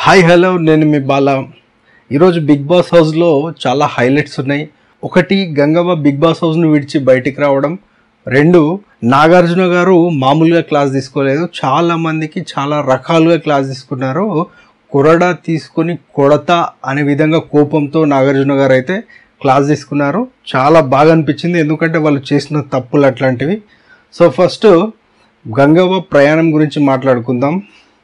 hi hello నేను మీ బాల ఈరోజు big boss హౌస్లో చాలా హైలైట్స్ ఉన్నాయి ఒకటి గంగవ్వ బిగ్ బాస్ హౌస్ను విడిచి బయటికి రావడం రెండు నాగార్జున గారు మామూలుగా క్లాస్ తీసుకోలేదు చాలా మందికి చాలా రకాలుగా క్లాస్ తీసుకున్నారు కొరడా తీసుకొని కొడతా అనే విధంగా కోపంతో నాగార్జున గారు అయితే క్లాస్ తీసుకున్నారు చాలా బాగా అనిపించింది ఎందుకంటే వాళ్ళు చేసిన తప్పులు అట్లాంటివి సో ఫస్ట్ గంగవ్వ ప్రయాణం గురించి మాట్లాడుకుందాం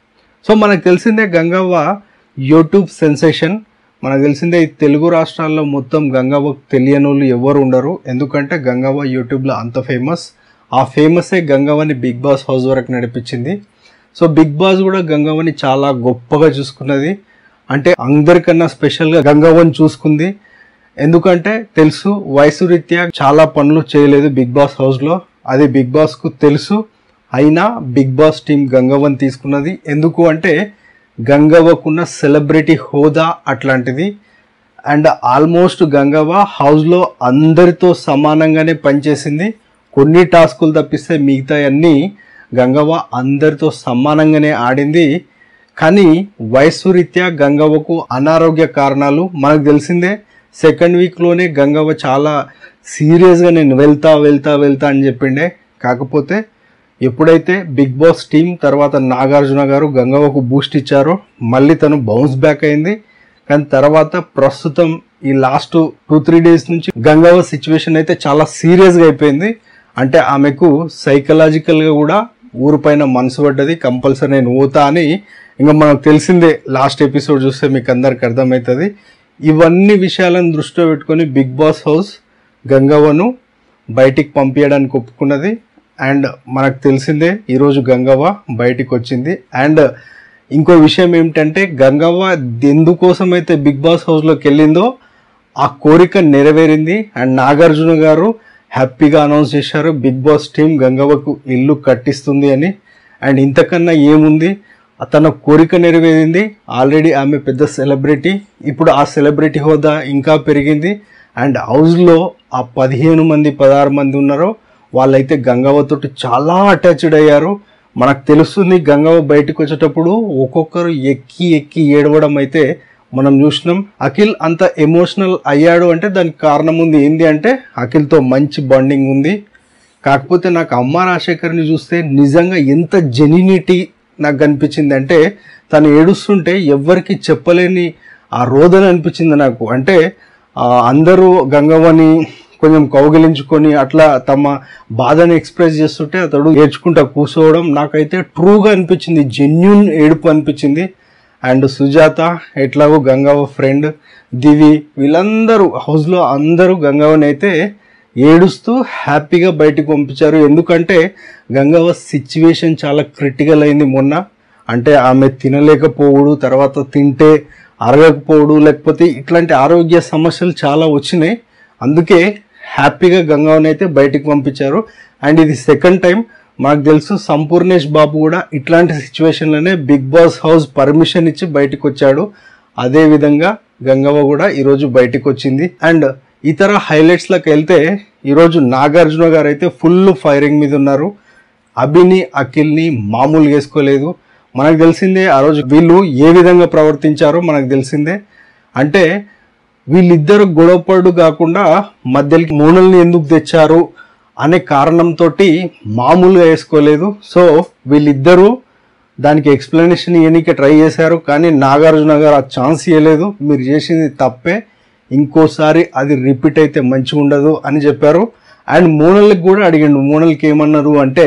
సో మనకు తెలిసిందే గంగవ్వ యూట్యూబ్ సెన్సేషన్ మనకు తెలిసిందే ఈ తెలుగు రాష్ట్రాల్లో మొత్తం గంగవ్వకు తెలియని వాళ్ళు ఎవరు ఉండరు ఎందుకంటే గంగవ్వ యూట్యూబ్లో అంత ఫేమస్ ఆ ఫేమసే గంగవ్వని బిగ్ బాస్ హౌస్ వరకు నడిపించింది సో బిగ్ బాస్ కూడా గంగవ్వని చాలా గొప్పగా చూసుకున్నది అంటే అందరికన్నా స్పెషల్గా గంగవ్వని చూసుకుంది ఎందుకంటే తెలుసు వయసు రీత్యా చాలా పనులు చేయలేదు బిగ్ బాస్ హౌస్లో అది బిగ్ బాస్కు తెలుసు అయినా బిగ్ బాస్ టీం గంగవ్వని తీసుకున్నది ఎందుకు అంటే గంగవ్వకున్న సెలబ్రిటీ హోదా అట్లాంటిది అండ్ ఆల్మోస్ట్ గంగవ్వ హౌస్లో అందరితో సమానంగానే పనిచేసింది కొన్ని టాస్కులు తప్పిస్తే మిగతా అన్నీ గంగవ్వ అందరితో సమానంగానే ఆడింది కానీ వయస్సు రీత్యా గంగవ్వకు అనారోగ్య కారణాలు మనకు తెలిసిందే సెకండ్ వీక్లోనే గంగవ్వ చాలా సీరియస్గా నేను వెళ్తా వెళ్తా వెళ్తా అని చెప్పిండే కాకపోతే ఎప్పుడైతే బిగ్ బాస్ టీం తర్వాత నాగార్జున గారు గంగవ్వకు బూస్ట్ ఇచ్చారో మళ్ళీ తను బౌన్స్ బ్యాక్ అయింది కానీ తర్వాత ప్రస్తుతం ఈ లాస్ట్ టూ త్రీ డేస్ నుంచి గంగవ్వ సిచ్యువేషన్ అయితే చాలా సీరియస్గా అయిపోయింది అంటే ఆమెకు సైకలాజికల్గా కూడా ఊరిపైన మనసు పడ్డది కంపల్సరీ నేను పోతా అని ఇంకా మనకు తెలిసిందే లాస్ట్ ఎపిసోడ్ చూస్తే మీకు అందరికి అర్థమవుతుంది ఇవన్నీ విషయాలను దృష్టిలో పెట్టుకొని బిగ్ బాస్ హౌస్ గంగవ్వను బయటికి పంపించడానికి ఒప్పుకున్నది అండ్ మనకు తెలిసిందే ఈరోజు గంగవ్వ బయటికి వచ్చింది అండ్ ఇంకో విషయం ఏమిటంటే గంగవ్వ ఎందుకోసం అయితే బిగ్ బాస్ హౌస్లోకి వెళ్ళిందో ఆ కోరిక నెరవేరింది అండ్ నాగార్జున గారు హ్యాపీగా అనౌన్స్ చేశారు బిగ్ బాస్ టీం గంగవ్వకు ఇల్లు కట్టిస్తుంది అని అండ్ ఇంతకన్నా ఏముంది తన కోరిక నెరవేరింది ఆల్రెడీ ఆమె పెద్ద సెలబ్రిటీ ఇప్పుడు ఆ సెలబ్రిటీ హోదా ఇంకా పెరిగింది అండ్ హౌస్లో ఆ పదిహేను మంది పదహారు మంది ఉన్నారో వాళ్ళైతే గంగవ్వతోటి చాలా అటాచ్డ్ అయ్యారు మనకు తెలుస్తుంది గంగవ్వ బయటకు వచ్చేటప్పుడు ఒక్కొక్కరు ఎక్కి ఎక్కి ఏడవడం అయితే మనం చూసినాం అఖిల్ అంత ఎమోషనల్ అయ్యాడు అంటే దానికి కారణం ఉంది ఏంటి అంటే అఖిల్తో మంచి బాండింగ్ ఉంది కాకపోతే నాకు అమ్మ రాజశేఖర్ని చూస్తే నిజంగా ఎంత జెన్యునిటీ నాకు కనిపించింది అంటే తను ఏడుస్తుంటే ఎవ్వరికి చెప్పలేని ఆ రోదన అనిపించింది నాకు అంటే ఆ, అందరూ గంగవ్వని కొంచెం కౌగిలించుకొని అట్లా తమ బాధని ఎక్స్ప్రెస్ చేస్తుంటే అతడు ఏడ్చుకుంటా కూర్చోవడం నాకైతే ట్రూగా అనిపించింది జెన్యున్ ఏడుపు అనిపించింది అండ్ సుజాత ఎట్లాగో గంగవ్వ ఫ్రెండ్ దివి వీళ్ళందరూ హౌస్లో అందరూ గంగవ్వని అయితే ఏడుస్తూ హ్యాపీగా బయటికి పంపించారు ఎందుకంటే గంగవ్వ సిచ్యువేషన్ చాలా క్రిటికల్ అయింది మొన్న అంటే ఆమె తినలేకపోవడు తర్వాత తింటే అరగకపోవడు లేకపోతే ఇట్లాంటి ఆరోగ్య సమస్యలు చాలా వచ్చినాయి అందుకే హ్యాపీగా గంగవ్వని అయితే బయటికి పంపించారు అండ్ ఇది సెకండ్ టైం మాకు తెలుసు సంపూర్ణేష్ బాబు కూడా ఇట్లాంటి సిచ్యువేషన్లోనే బిగ్ బాస్ హౌస్ పర్మిషన్ ఇచ్చి బయటకు వచ్చాడు అదే విధంగా గంగవ్వ కూడా ఈరోజు బయటకు వచ్చింది అండ్ ఇతర హైలైట్స్లోకి వెళ్తే ఈరోజు నాగార్జున గారు అయితే ఫుల్ ఫైరింగ్ మీద ఉన్నారు అభిని అఖిల్ని మామూలుగా వేసుకోలేదు మనకు తెలిసిందే ఆ రోజు వీళ్ళు ఏ విధంగా ప్రవర్తించారో మనకు తెలిసిందే అంటే వీళ్ళిద్దరు గొడవపడు కాకుండా మధ్యలోకి మూనల్ని ఎందుకు తెచ్చారు అనే కారణంతో మామూలుగా వేసుకోలేదు సో వీళ్ళిద్దరూ దానికి ఎక్స్ప్లెనేషన్ ఇవ్వడానికి ట్రై చేశారు కానీ నాగార్జున గారు ఆ ఛాన్స్ ఇవ్వలేదు మీరు చేసింది తప్పే ఇంకోసారి అది రిపీట్ అయితే మంచిగా ఉండదు అని చెప్పారు అండ్ మోనల్కి కూడా అడిగిండు మోనల్కి ఏమన్నారు అంటే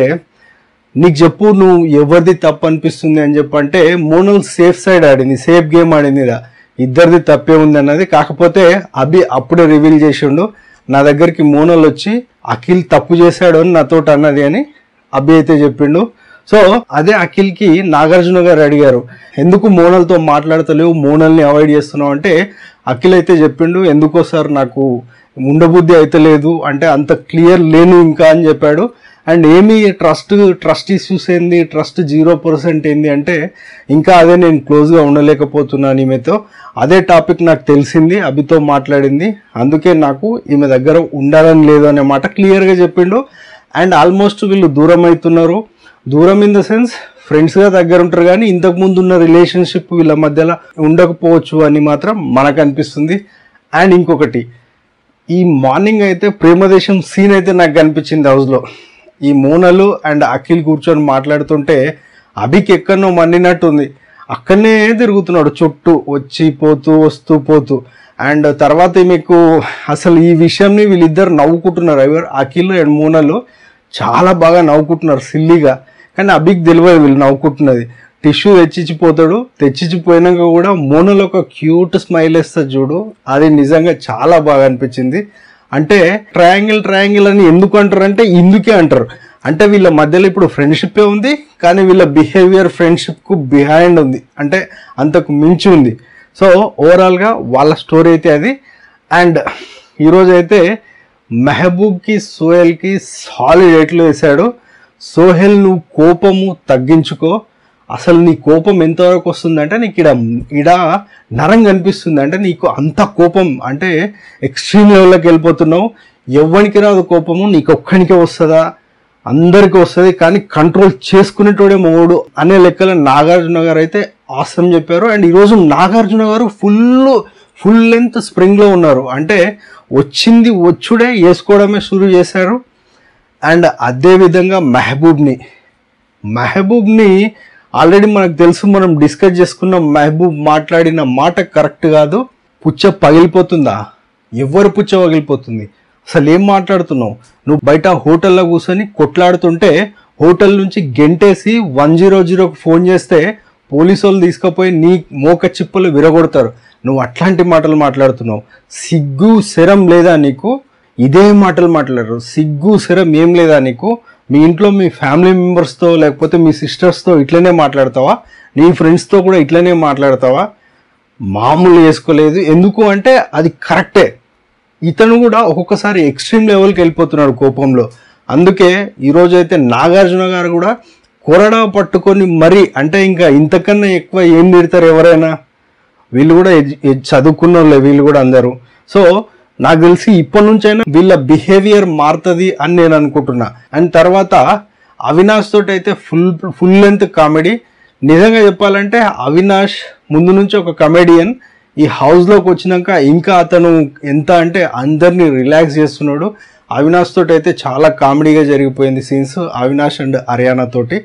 నీకు చెప్పు నువ్వు ఎవరిది తప్పు అనిపిస్తుంది అని చెప్పంటే మోనల్ సేఫ్ సైడ్ ఆడింది సేఫ్ గేమ్ ఆడింది ఇదా ఇద్దరిది తప్పే ఉంది అన్నది కాకపోతే అభి అప్పుడే రివీల్ చేసిండు నా దగ్గరికి మోనల్ వచ్చి అఖిల్ తప్పు చేశాడు అని నాతోటి అన్నది అని అభి అయితే చెప్పిండు సో అదే అఖిల్కి నాగార్జున గారు అడిగారు ఎందుకు మోనల్తో మాట్లాడతలేవు మోనల్ని అవాయిడ్ చేస్తున్నావు అంటే అఖిల్ అయితే చెప్పిండు ఎందుకో సార్ నాకు ఉండబుద్ధి అయితే లేదు అంటే అంత క్లియర్ లేను ఇంకా అని చెప్పాడు అండ్ ఏమి ట్రస్ట్ ట్రస్ట్ ఇష్యూస్ ఏంది ట్రస్ట్ జీరో పర్సెంట్ ఏంది అంటే ఇంకా అదే నేను క్లోజ్గా ఉండలేకపోతున్నాను ఈమెతో అదే టాపిక్ నాకు తెలిసింది అభితో మాట్లాడింది అందుకే నాకు ఈమె దగ్గర ఉండాలని లేదు అనే మాట క్లియర్గా చెప్పిండు అండ్ ఆల్మోస్ట్ వీళ్ళు దూరం అవుతున్నారు దూరం ఇన్ ద సెన్స్ ఫ్రెండ్స్గా దగ్గర ఉంటారు కానీ ఇంతకు ముందు ఉన్న రిలేషన్షిప్ వీళ్ళ మధ్యలో ఉండకపోవచ్చు అని మాత్రం మనకు అనిపిస్తుంది అండ్ ఇంకొకటి ఈ మార్నింగ్ అయితే ప్రేమదేశం సీన్ అయితే నాకు కనిపించింది హౌస్లో ఈ మోనలు అండ్ అఖిల్ కూర్చొని మాట్లాడుతుంటే అభికి ఎక్కడనో మండినట్టు ఉంది అక్కడనే తిరుగుతున్నాడు చుట్టూ వచ్చి పోతూ వస్తూ పోతూ అండ్ తర్వాత మీకు అసలు ఈ విషయంని వీళ్ళిద్దరు నవ్వుకుంటున్నారు ఎవరు అఖిల్ అండ్ మోనలు చాలా బాగా నవ్వుకుంటున్నారు సిల్లీగా కానీ అభికి తెలియదు వీళ్ళు నవ్వుకుంటున్నది టిష్యూ తెచ్చిచ్చిపోతాడు తెచ్చిచ్చిపోయినాక కూడా మోనలో ఒక క్యూట్ స్మైల్ వేస్తుంది చూడు అది నిజంగా చాలా బాగా అనిపించింది అంటే ట్రయాంగిల్ ట్రయాంగిల్ అని ఎందుకు అంటారు అంటే ఇందుకే అంటారు అంటే వీళ్ళ మధ్యలో ఇప్పుడు ఫ్రెండ్షిప్పే ఉంది కానీ వీళ్ళ బిహేవియర్ ఫ్రెండ్షిప్కు బిహైండ్ ఉంది అంటే అంతకు మించి ఉంది సో ఓవరాల్గా వాళ్ళ స్టోరీ అయితే అది అండ్ ఈరోజు అయితే మెహబూబ్కి సోహెల్కి సాలిడ్ ఎట్లు వేశాడు సోహెల్ నువ్వు కోపము తగ్గించుకో అసలు నీ కోపం ఎంతవరకు వస్తుందంటే నీకు ఇడ ఇడ నరం కనిపిస్తుంది అంటే నీకు అంత కోపం అంటే ఎక్స్ట్రీమ్ లెవెల్లోకి వెళ్ళిపోతున్నావు ఎవ్వనికి రాదు కోపము నీకు ఒక్కనికే వస్తుందా అందరికీ వస్తుంది కానీ కంట్రోల్ చేసుకునేటోడే మొగుడు అనే లెక్కల నాగార్జున గారు అయితే ఆసం చెప్పారు అండ్ ఈరోజు నాగార్జున గారు ఫుల్ ఫుల్ లెంత్ స్ప్రింగ్లో ఉన్నారు అంటే వచ్చింది వచ్చుడే వేసుకోవడమే షురూ చేశారు అండ్ అదే విధంగా మెహబూబ్ని మెహబూబ్ని ఆల్రెడీ మనకు తెలుసు మనం డిస్కస్ చేసుకున్న మెహబూబ్ మాట్లాడిన మాట కరెక్ట్ కాదు పుచ్చ పగిలిపోతుందా ఎవరు పుచ్చ పగిలిపోతుంది అసలు ఏం మాట్లాడుతున్నావు నువ్వు బయట హోటల్లో కూర్చొని కొట్లాడుతుంటే హోటల్ నుంచి గెంటేసి వన్ జీరో జీరోకి ఫోన్ చేస్తే పోలీసు వాళ్ళు తీసుకుపోయి నీ మోక చిప్పలు విరగొడతారు నువ్వు అట్లాంటి మాటలు మాట్లాడుతున్నావు సిగ్గు శరం లేదా నీకు ఇదే మాటలు మాట్లాడరు సిగ్గు శరం ఏం లేదా నీకు మీ ఇంట్లో మీ ఫ్యామిలీ మెంబర్స్తో లేకపోతే మీ సిస్టర్స్తో ఇట్లనే మాట్లాడతావా నీ ఫ్రెండ్స్తో కూడా ఇట్లనే మాట్లాడతావా మామూలు చేసుకోలేదు ఎందుకు అంటే అది కరెక్టే ఇతను కూడా ఒక్కొక్కసారి ఎక్స్ట్రీమ్ లెవెల్కి వెళ్ళిపోతున్నాడు కోపంలో అందుకే ఈరోజు అయితే నాగార్జున గారు కూడా కొరడా పట్టుకొని మరీ అంటే ఇంకా ఇంతకన్నా ఎక్కువ ఏం తిడతారు ఎవరైనా వీళ్ళు కూడా ఎడ్యు- ఎడ్- చదువుకున్న వాళ్ళే వీళ్ళు కూడా అందరూ సో నాకు తెలిసి ఇప్పటి నుంచైనా వీళ్ళ బిహేవియర్ మారుతుంది అని నేను అనుకుంటున్నా అండ్ తర్వాత అవినాష్ తోటి అయితే ఫుల్ ఫుల్ లెంత్ కామెడీ నిజంగా చెప్పాలంటే అవినాష్ ముందు నుంచి ఒక కమెడియన్ ఈ హౌస్లోకి వచ్చినాక ఇంకా అతను ఎంత అంటే అందరినీ రిలాక్స్ చేస్తున్నాడు అవినాష్ తోటి అయితే చాలా కామెడీగా జరిగిపోయింది సీన్స్ అవినాష్ అండ్ హర్యానా తోటి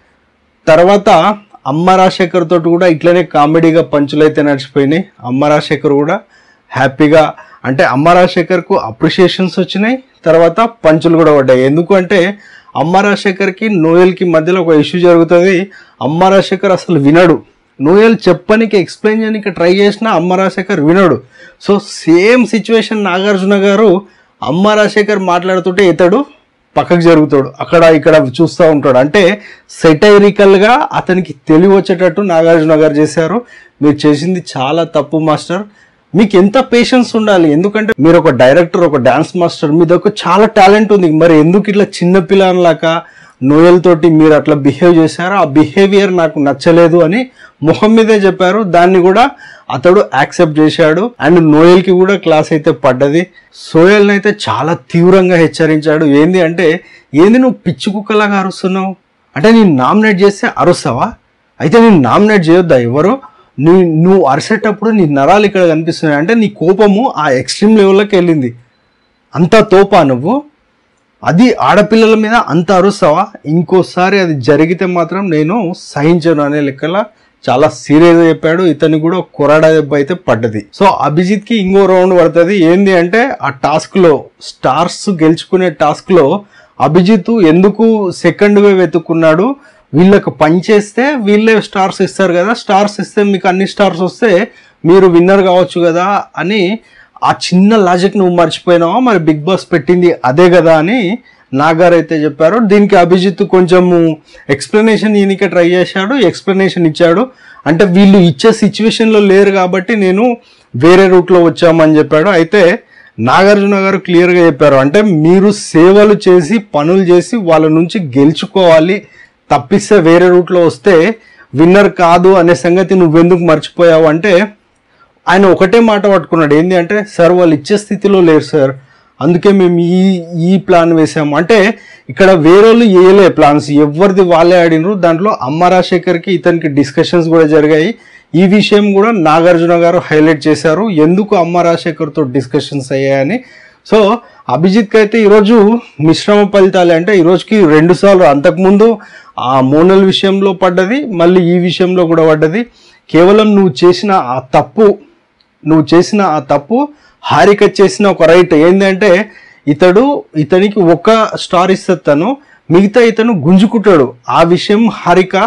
తర్వాత అమ్మ రాజశేఖర్ తోటి కూడా ఇట్లనే కామెడీగా పంచులు అయితే నడిచిపోయినాయి అమ్మ రాజశేఖర్ కూడా హ్యాపీగా అంటే అమ్మ రాజశేఖర్కు అప్రిషియేషన్స్ వచ్చినాయి తర్వాత పంచులు కూడా పడ్డాయి ఎందుకు అంటే అమ్మ రాజశేఖర్కి నోయల్కి మధ్యలో ఒక ఇష్యూ జరుగుతుంది అమ్మ రాజశేఖర్ అసలు వినడు నోయల్ చెప్పనికి ఎక్స్ప్లెయిన్ చేయడానికి ట్రై చేసినా అమ్మ రాజశేఖర్ వినడు సో సేమ్ సిచ్యువేషన్ నాగార్జున గారు అమ్మ రాజశేఖర్ మాట్లాడుతుంటే ఇతడు పక్కకు జరుగుతాడు అక్కడ ఇక్కడ చూస్తూ ఉంటాడు అంటే సెటైరికల్గా అతనికి తెలివి వచ్చేటట్టు నాగార్జున గారు చేశారు మీరు చేసింది చాలా తప్పు మాస్టర్ మీకు ఎంత పేషెన్స్ ఉండాలి ఎందుకంటే మీరు ఒక డైరెక్టర్ ఒక డాన్స్ మాస్టర్ మీద ఒక చాలా టాలెంట్ ఉంది మరి ఎందుకు ఇట్లా చిన్న పిల్లలాక నోయల్ తోటి మీరు అట్లా బిహేవ్ చేశారో ఆ బిహేవియర్ నాకు నచ్చలేదు అని ముఖం మీదే చెప్పారు దాన్ని కూడా అతడు యాక్సెప్ట్ చేశాడు అండ్ నోయల్కి కూడా క్లాస్ అయితే పడ్డది సోయల్ని అయితే చాలా తీవ్రంగా హెచ్చరించాడు ఏంది అంటే ఏంది నువ్వు పిచ్చి కుక్కలాగా అరుస్తున్నావు అంటే నేను నామినేట్ చేస్తే అరుస్తావా అయితే నేను నామినేట్ చేయొద్దా ఎవరు నీ నువ్వు అరిసేటప్పుడు నీ నరాలు ఇక్కడ కనిపిస్తున్నాయి అంటే నీ కోపము ఆ ఎక్స్ట్రీమ్ లెవెల్లోకి వెళ్ళింది అంత తోపా నువ్వు అది ఆడపిల్లల మీద అంత అరుస్తావా ఇంకోసారి అది జరిగితే మాత్రం నేను సహించను అనే లెక్కల చాలా సీరియస్గా చెప్పాడు ఇతనికి కూడా కొరడా దెబ్బ అయితే పడ్డది సో అభిజిత్కి ఇంకో రౌండ్ పడుతుంది ఏంది అంటే ఆ టాస్క్లో స్టార్స్ గెలుచుకునే టాస్క్లో అభిజిత్ ఎందుకు సెకండ్ వే వెతుక్కున్నాడు వీళ్ళకి పనిచేస్తే వీళ్ళే స్టార్స్ ఇస్తారు కదా స్టార్స్ ఇస్తే మీకు అన్ని స్టార్స్ వస్తే మీరు విన్నర్ కావచ్చు కదా అని ఆ చిన్న లాజిక్ నువ్వు మర్చిపోయినావా మరి బిగ్ బాస్ పెట్టింది అదే కదా అని నాగార్ అయితే చెప్పారు దీనికి అభిజిత్ కొంచెము ఎక్స్ప్లెనేషన్ ఈయనకే ట్రై చేశాడు ఎక్స్ప్లెనేషన్ ఇచ్చాడు అంటే వీళ్ళు ఇచ్చే సిచ్యువేషన్లో లేరు కాబట్టి నేను వేరే రూట్లో వచ్చామని చెప్పాడు అయితే నాగార్జున గారు క్లియర్గా చెప్పారు అంటే మీరు సేవలు చేసి పనులు చేసి వాళ్ళ నుంచి గెలుచుకోవాలి తప్పిస్తే వేరే రూట్లో వస్తే విన్నర్ కాదు అనే సంగతి నువ్వెందుకు మర్చిపోయావు అంటే ఆయన ఒకటే మాట పట్టుకున్నాడు ఏంటి అంటే సార్ వాళ్ళు ఇచ్చే స్థితిలో లేరు సార్ అందుకే మేము ఈ ఈ ప్లాన్ వేసాము అంటే ఇక్కడ వేరేళ్ళు వేయలే ప్లాన్స్ ఎవరిది వాళ్ళే ఆడినరు దాంట్లో అమ్మ రాజశేఖర్కి ఇతనికి డిస్కషన్స్ కూడా జరిగాయి ఈ విషయం కూడా నాగార్జున గారు హైలైట్ చేశారు ఎందుకు అమ్మ రాజశేఖర్తో డిస్కషన్స్ అయ్యాయని సో అభిజిత్కి అయితే ఈరోజు మిశ్రమ ఫలితాలే అంటే ఈరోజుకి రెండు సార్లు అంతకుముందు ఆ మోనల్ విషయంలో పడ్డది మళ్ళీ ఈ విషయంలో కూడా పడ్డది కేవలం నువ్వు చేసిన ఆ తప్పు నువ్వు చేసిన ఆ తప్పు హారిక చేసిన ఒక రైట్ ఏంటంటే ఇతడు ఇతనికి ఒక స్టార్ ఇస్తుంది తను మిగతా ఇతను గుంజుకుంటాడు ఆ విషయం హారిక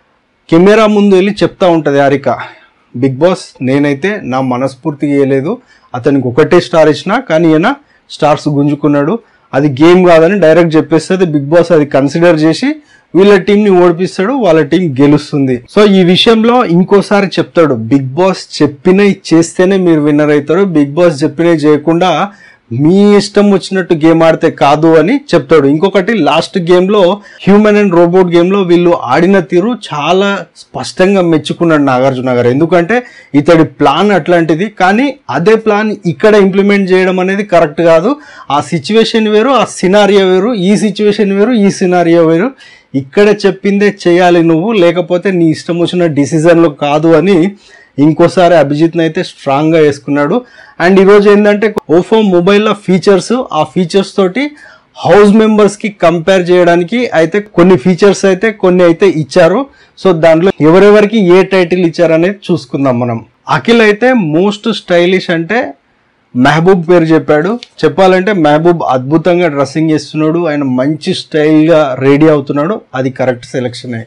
కెమెరా ముందు వెళ్ళి చెప్తా ఉంటుంది హారిక బిగ్ బాస్ నేనైతే నా మనస్ఫూర్తిగా వేయలేదు అతనికి ఒకటే స్టార్ ఇచ్చిన కానీ ఈయన స్టార్స్ గుంజుకున్నాడు అది గేమ్ కాదని డైరెక్ట్ చెప్పేస్తుంది బిగ్ బాస్ అది కన్సిడర్ చేసి వీళ్ళ టీంని ఓడిపిస్తాడు వాళ్ళ టీం గెలుస్తుంది సో ఈ విషయంలో ఇంకోసారి చెప్తాడు బిగ్ బాస్ చెప్పినవి చేస్తేనే మీరు విన్నర్ అవుతారు బిగ్ బాస్ చెప్పినవి చేయకుండా మీ ఇష్టం వచ్చినట్టు గేమ్ ఆడితే కాదు అని చెప్తాడు ఇంకొకటి లాస్ట్ గేమ్ లో హ్యూమన్ అండ్ రోబోట్ గేమ్ లో వీళ్ళు ఆడిన తీరు చాలా స్పష్టంగా మెచ్చుకున్నాడు నాగార్జున గారు ఎందుకంటే ఇతడి ప్లాన్ అట్లాంటిది కానీ అదే ప్లాన్ ఇక్కడ ఇంప్లిమెంట్ చేయడం అనేది కరెక్ట్ కాదు ఆ సిచ్యువేషన్ వేరు ఆ సినారియో వేరు ఈ సిచ్యువేషన్ వేరు ఈ సినారియో వేరు ఇక్కడ చెప్పిందే చేయాలి నువ్వు లేకపోతే నీ ఇష్టం వచ్చిన డిసిజన్లు కాదు అని ఇంకోసారి అభిజిత్ని అయితే స్ట్రాంగ్గా వేసుకున్నాడు అండ్ ఈరోజు ఏంటంటే ఓఫో మొబైల్లో ఫీచర్స్ ఆ ఫీచర్స్ తోటి హౌస్ మెంబర్స్కి కంపేర్ చేయడానికి అయితే కొన్ని ఫీచర్స్ అయితే కొన్ని అయితే ఇచ్చారు సో దాంట్లో ఎవరెవరికి ఏ టైటిల్ ఇచ్చారనేది చూసుకుందాం మనం అఖిల్ అయితే మోస్ట్ స్టైలిష్ అంటే మెహబూబ్ పేరు చెప్పాడు చెప్పాలంటే మెహబూబ్ అద్భుతంగా డ్రెస్సింగ్ చేస్తున్నాడు ఆయన మంచి స్టైల్గా రెడీ అవుతున్నాడు అది కరెక్ట్ సెలెక్షనే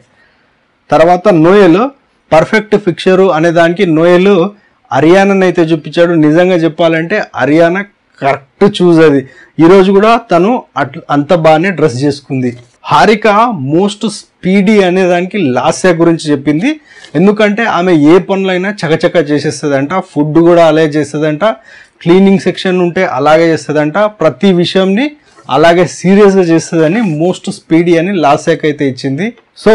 తర్వాత నోయల్ పర్ఫెక్ట్ ఫిక్చరు అనే దానికి నోయల్ హర్యానాని అయితే చూపించాడు నిజంగా చెప్పాలంటే హర్యానా కరెక్ట్ చూజ్ అది ఈరోజు కూడా తను అట్ అంత బాగానే డ్రెస్ చేసుకుంది హారిక మోస్ట్ స్పీడీ అనే దానికి లాస్య గురించి చెప్పింది ఎందుకంటే ఆమె ఏ పనులైనా చకచక చేసేస్తుందంట ఫుడ్ కూడా అలాగే చేస్తుందంట క్లీనింగ్ సెక్షన్ ఉంటే అలాగే చేస్తుందంట ప్రతి విషయంని అలాగే సీరియస్గా చేస్తుందని మోస్ట్ స్పీడీ అని లాస్యాక్ అయితే ఇచ్చింది so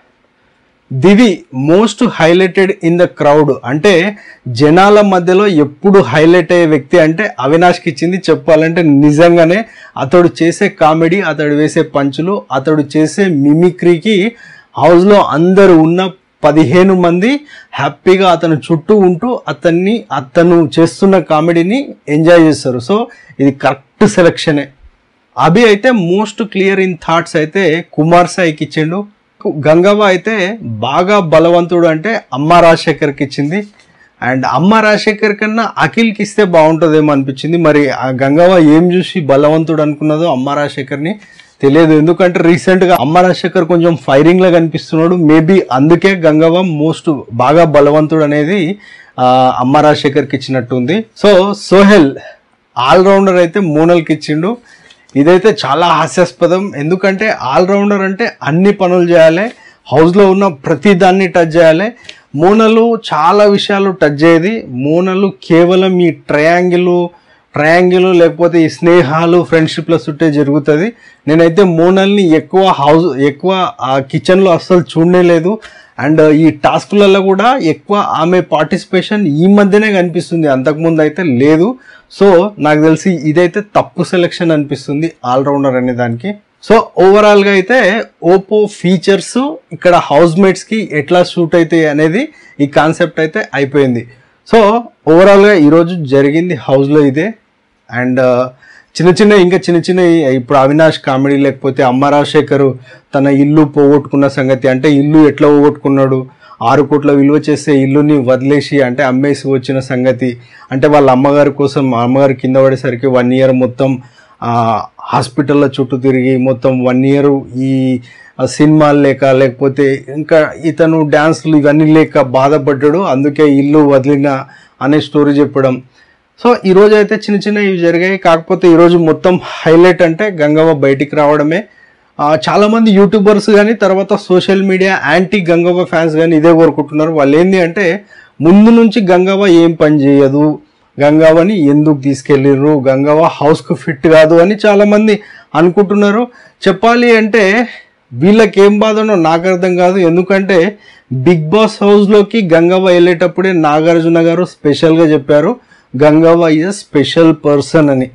Divi most highlighted in the crowd అంటే జనాల మధ్యలో ఎప్పుడు హైలైట్ అయ్యే వ్యక్తి అంటే అవినాష్కి ఇచ్చింది చెప్పాలంటే నిజంగానే అతడు చేసే కామెడీ అతడు వేసే పంచులు అతడు చేసే మిమిక్రీకి హౌస్లో అందరు ఉన్న పదిహేను మంది హ్యాపీగా అతను చుట్టూ ఉంటూ అతన్ని అతను చేస్తున్న కామెడీని ఎంజాయ్ చేస్తారు సో ఇది కరెక్ట్ సెలక్షనే అభి అయితే మోస్ట్ క్లియర్ ఇన్ థాట్స్ అయితే కుమార్ సాయికి ఇచ్చిండు గంగవ్వ అయితే బాగా బలవంతుడు అంటే అమ్మ రాజశేఖర్కి ఇచ్చింది అండ్ అమ్మ రాజశేఖర్ కన్నా అఖిల్కి ఇస్తే బాగుంటుందేమో అనిపించింది మరి ఆ గంగవ్వ ఏం చూసి బలవంతుడు అనుకున్నదో అమ్మ రాజశేఖర్ని తెలియదు ఎందుకంటే రీసెంట్గా అమ్మ రాజశేఖర్ కొంచెం ఫైరింగ్లో కనిపిస్తున్నాడు మేబీ అందుకే గంగవ్వ మోస్ట్ బాగా బలవంతుడు అనేది ఆ, అమ్మ రాజశేఖర్కి ఇచ్చినట్టుంది సో సోహెల్ ఆల్రౌండర్ అయితే మోనల్కి ఇచ్చిండు ఇదైతే చాలా హాస్యాస్పదం ఎందుకంటే ఆల్రౌండర్ అంటే అన్ని పనులు చేయాలి హౌస్లో ఉన్న ప్రతి దాన్ని టచ్ చేయాలి మోనలు చాలా విషయాలు టచ్ చేయది మోనలు కేవలం ఈ ట్రయాంగిల్ ట్రయాంగిల్ లేకపోతే ఈ స్నేహాలు ఫ్రెండ్షిప్ల చుట్టే జరుగుతుంది నేనైతే మోనల్ని ఎక్కువ హౌస్ ఎక్కువ ఆ కిచెన్లో అస్సలు చూడనే లేదు అండ్ ఈ టాస్క్లలో కూడా ఎక్కువ ఆమె పార్టిసిపేషన్ ఈ మధ్యనే కనిపిస్తుంది అంతకుముందు అయితే లేదు సో నాకు తెలిసి ఇదైతే తప్పు సెలెక్షన్ అనిపిస్తుంది ఆల్రౌండర్ అనే దానికి సో ఓవరాల్గా అయితే ఓపో ఫీచర్స్ ఇక్కడ హౌస్ మేట్స్కి ఎట్లా షూట్ అవుతాయి అనేది ఈ కాన్సెప్ట్ అయితే అయిపోయింది సో ఓవరాల్గా ఈరోజు జరిగింది హౌస్లో ఇదే అండ్ చిన్న చిన్న ఇంకా చిన్న చిన్న ఇప్పుడు అవినాష్ కామెడీ లేకపోతే అమ్మ రాజశేఖర్ తన ఇల్లు పోగొట్టుకున్న సంగతి అంటే ఇల్లు ఎట్లా పోగొట్టుకున్నాడు ఆరు కోట్ల విలువ చేసే ఇల్లుని వదిలేసి అంటే అమ్మేసి వచ్చిన సంగతి అంటే వాళ్ళ అమ్మగారి కోసం ఆ అమ్మగారు కింద పడేసరికి వన్ ఇయర్ మొత్తం ఆ, హాస్పిటల్లో చుట్టూ తిరిగి మొత్తం వన్ ఇయర్ ఈ ఆ, సినిమాలు లేక లేకపోతే ఇంకా ఇతను డ్యాన్స్లు ఇవన్నీ లేక బాధపడ్డాడు అందుకే ఇల్లు వదిలిన అనే స్టోరీ చెప్పడం సో ఈ రోజు అయితే చిన్న చిన్న ఇవి జరిగాయి కాకపోతే ఈరోజు మొత్తం హైలైట్ అంటే గంగవ్వ బయటికి రావడమే ఆ, చాలా మంది యూట్యూబర్స్ కానీ తర్వాత social media anti Gangavva fans కానీ ఇదే కోరుకుంటున్నారు వాళ్ళు ఏంటి అంటే ముందు నుంచి గంగవ్వ ఏం పని చేయదు గంగవ్వని ఎందుకు తీసుకెళ్ళిర్రు గంగవ్వ హౌస్కు ఫిట్ కాదు అని చాలా మంది అనుకుంటున్నారు చెప్పాలి అంటే వీళ్ళకి ఏం బాధనో నాకు అర్థం కాదు ఎందుకంటే బిగ్ బాస్ హౌస్లోకి గంగవ్వ వెళ్ళేటప్పుడే నాగార్జున గారు స్పెషల్గా చెప్పారు గంగవ్వ ఈజ్ స్పెషల్ పర్సన్ అని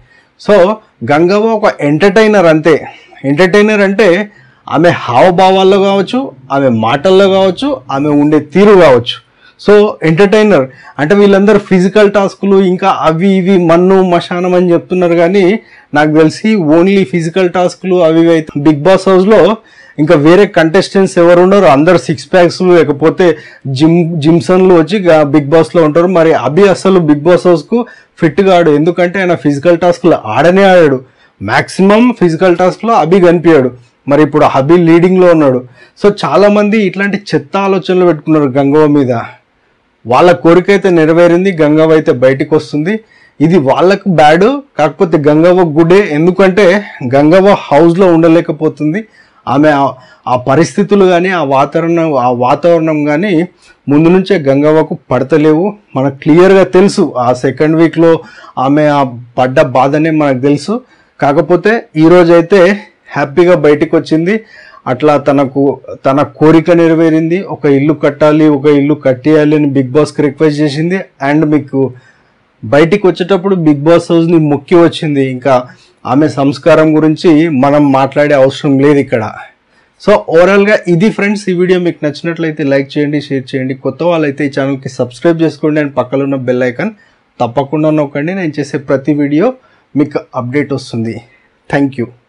సో గంగవ్వ ఒక ఎంటర్టైనర్ అంతే ఎంటర్టైనర్ అంటే ఆమె హావభావాల్లో కావచ్చు ఆమె మాటల్లో కావచ్చు ఆమె ఉండే తీరు కావచ్చు సో ఎంటర్టైనర్ అంటే వీళ్ళందరూ ఫిజికల్ టాస్కులు ఇంకా అవి ఇవి మన్ను మశానం అని చెప్తున్నారు కానీ నాకు తెలిసి ఓన్లీ ఫిజికల్ టాస్కులు అవి ఇవి అయితే బిగ్ బాస్ హౌస్లో ఇంకా వేరే కంటెస్టెంట్స్ ఎవరు ఉండరు అందరు సిక్స్ ప్యాక్స్ లేకపోతే జిమ్ జిమ్సన్లు వచ్చి గా- బిగ్ బాస్లో ఉంటారు మరి అభి అసలు బిగ్ బాస్ హౌస్కు ఫిట్ కాడు ఎందుకంటే ఆయన ఫిజికల్ టాస్క్లు ఆడనే ఆడాడు మాక్సిమం ఫిజికల్ టాస్క్లో అభి కనిపించాడు మరి ఇప్పుడు అభి లీడింగ్లో ఉన్నాడు సో చాలామంది ఇట్లాంటి చెత్త ఆలోచనలు పెట్టుకున్నారు గంగవ్వ మీద వాళ్ళ కోరిక అయితే నెరవేరింది గంగవ్వ అయితే బయటికి వస్తుంది ఇది వాళ్ళకు బ్యాడ్ కాకపోతే గంగవ్వ గుడే ఎందుకంటే గంగవ్వ హౌస్లో ఉండలేకపోతుంది ఆమె ఆ- ఆ పరిస్థితులు కానీ ఆ వాతావరణం ఆ వాతావరణం కానీ ముందు నుంచే గంగవ్వకు పడతలేవు మనకు క్లియర్గా తెలుసు ఆ సెకండ్ వీక్లో ఆమె ఆ పడ్డ బాధనే మనకు తెలుసు కాకపోతే ఈరోజైతే హ్యాపీగా బయటికి వచ్చింది అట్లా తనకు తన కోరిక నెరవేరింది ఒక ఇల్లు కట్టాలి ఒక ఇల్లు కట్టేయాలి అని బిగ్ బాస్కి రిక్వెస్ట్ చేసింది అండ్ మీకు బయటికి వచ్చేటప్పుడు బిగ్ బాస్ హౌస్ని మొక్కి వచ్చింది ఇంకా ఆమె సంస్కారం గురించి మనం మాట్లాడే అవసరం లేదు ఇక్కడ సో ఓవరాల్గా ఇది ఫ్రెండ్స్ ఈ వీడియో మీకు నచ్చినట్లయితే లైక్ చేయండి షేర్ చేయండి కొత్త వాళ్ళైతే ఈ ఛానల్కి సబ్స్క్రైబ్ చేసుకోండి అండ్ పక్కన ఉన్న బెల్ ఐకాన్ తప్పకుండా నొక్కండి నేను చేసే ప్రతి వీడియో మీకు అప్డేట్ వస్తుంది థ్యాంక్ యూ